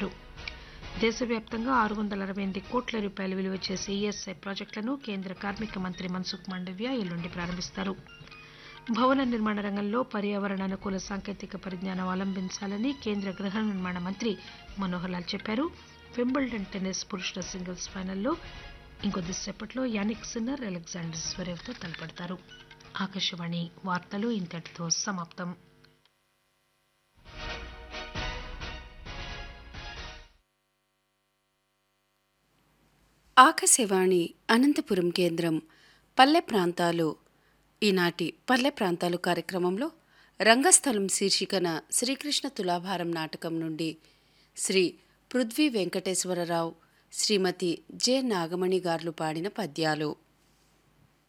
చెప్పారు దేశవ్యాప్తంగా ఆరు వందల అరవై ఎనిమిది కోట్ల రూపాయల విలువ చేసే ఈఎస్ఐ ప్రాజెక్టులను కేంద్ర కార్మిక మంత్రి మన్సుఖ్ మాండవ్య ఎల్లుండి ప్రారంభిస్తారు భవన నిర్మాణ రంగంలో పర్యావరణ అనుకూల సాంకేతిక పరిజ్ఞానం అవలంబించాలని కేంద్ర గృహ నిర్మాణ మంత్రి మనోహర్ లాల్ చెప్పారు వింబుల్డన్ టెన్నిస్ పురుషుల సింగిల్స్ ఫైనల్లో ఇంకొద్దిసేపట్లో యానిక్ సిన్నర్ అలెగ్జాండర్ స్వరేవ్తో తలపడతారు ఆకాశవాణి వార్తలు ఇంతటితో సమాప్తం ఆకాశవాణి అనంతపురం కేంద్రం పల్లె ప్రాంతాలు ఈనాటి పల్లె ప్రాంతాలు కార్యక్రమంలో రంగస్థలం శీర్షికన శ్రీకృష్ణ తులాభారం నాటకం నుండి శ్రీ పృథ్వీ వెంకటేశ్వరరావు శ్రీమతి జె నాగమణి గార్లు పాడిన పద్యాలు